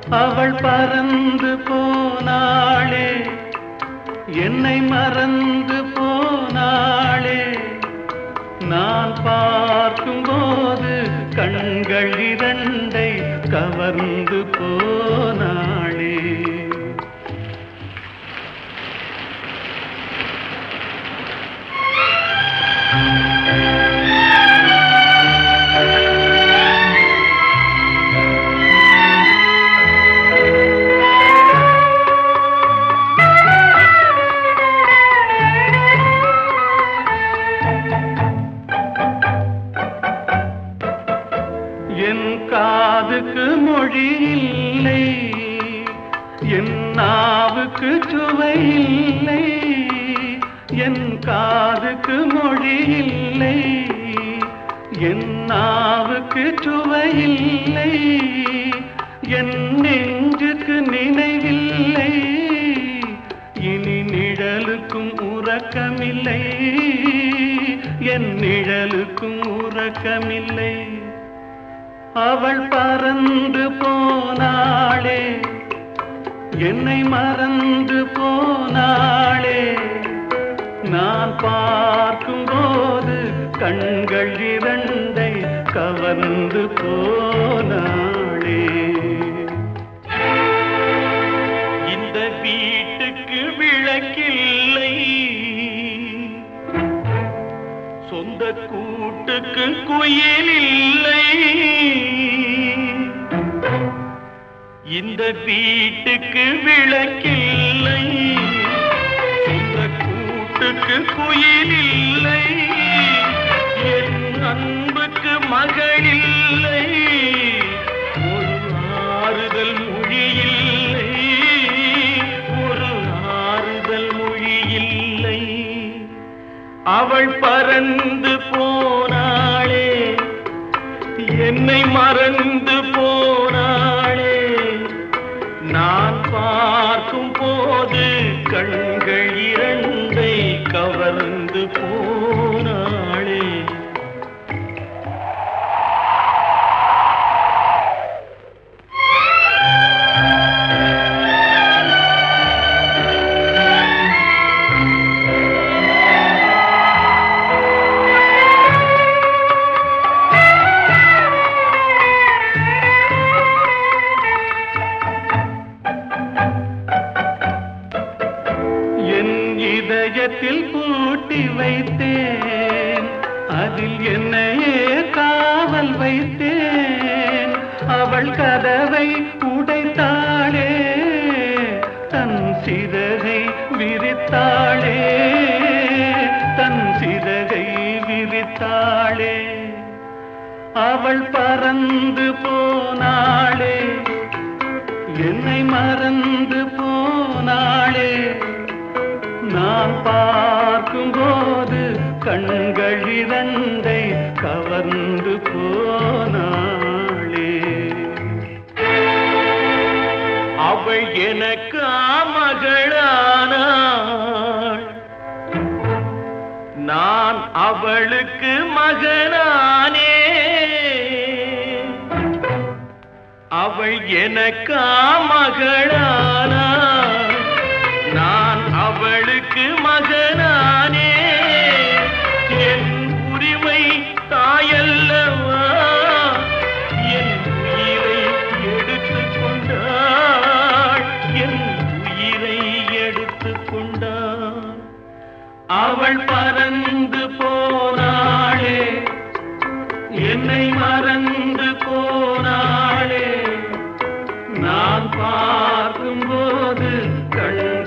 அவள் பறந்து போனாளே என்னை மறந்து போனாளே நான் பார்க்கும்போது கண்கள் இரண்டை கவர்ந்து போனாளே என் காதுக்கு மொழி இல்லை என் நாவுக்கு சுவை இல்லை என் காதுக்கு மொழி இல்லை என் நாவுக்கு சுவை இல்லை என் நெஞ்சுக்கு நினைவில்லை இனி நிழலுக்கும் உறக்கமில்லை என் நிழலுக்கும் உறக்கமில்லை அவள் பறந்து போனாளே என்னை மறந்து போனாளே நான் பார்க்கும்போது கண்கள் இரண்டை கவர்ந்து போனாளே இந்த வீட்டுக்கு விளக்கில்லை சொந்த கூட்டுக்கு குயில் இல்லை இந்த வீட்டுக்கு விளக்கில்லை சொந்த கூட்டுக்கு குயில் இல்லை என் அன்புக்கு மகள் இல்லை ஒரு ஆறுதல் மொழி இல்லை ஒரு ஆறுதல் மொழி இல்லை அவள் பறந்து போனாளே என்னை மறந்து போனாளே நான் பார்க்கும் போது கண்கள் இரண்டை கவர்ந்து போனாளே என் இதயத்தில் பூட்டி வைத்தேன் அதில் என்னையே காவல் வைத்தேன் அவள் கதவை உடைத்தாளே தன் சிறகை விரித்தாளே தன் சிறகை விரித்தாளே அவள் பறந்து போனாளே என்னை மறந்து போனாளே நான் பார்க்கும்போது கண்கள் இரண்டை கவர்ந்து போனாளே அவள் எனக்கு மகளானாள் நான் அவளுக்கு மகனானே அவள் எனக்கா மகளானாள் நான் அவளுக்கு மகனானே என் உரிமை தாயல்லவா என் உயிரை எடுத்துக் கொண்டாள் என் உயிரை எடுத்துக் கொண்டாள் அவள் பறந்து போனாளே என்னை மறந்து போனாளே நான் பார்க்கும்போது கண்கள்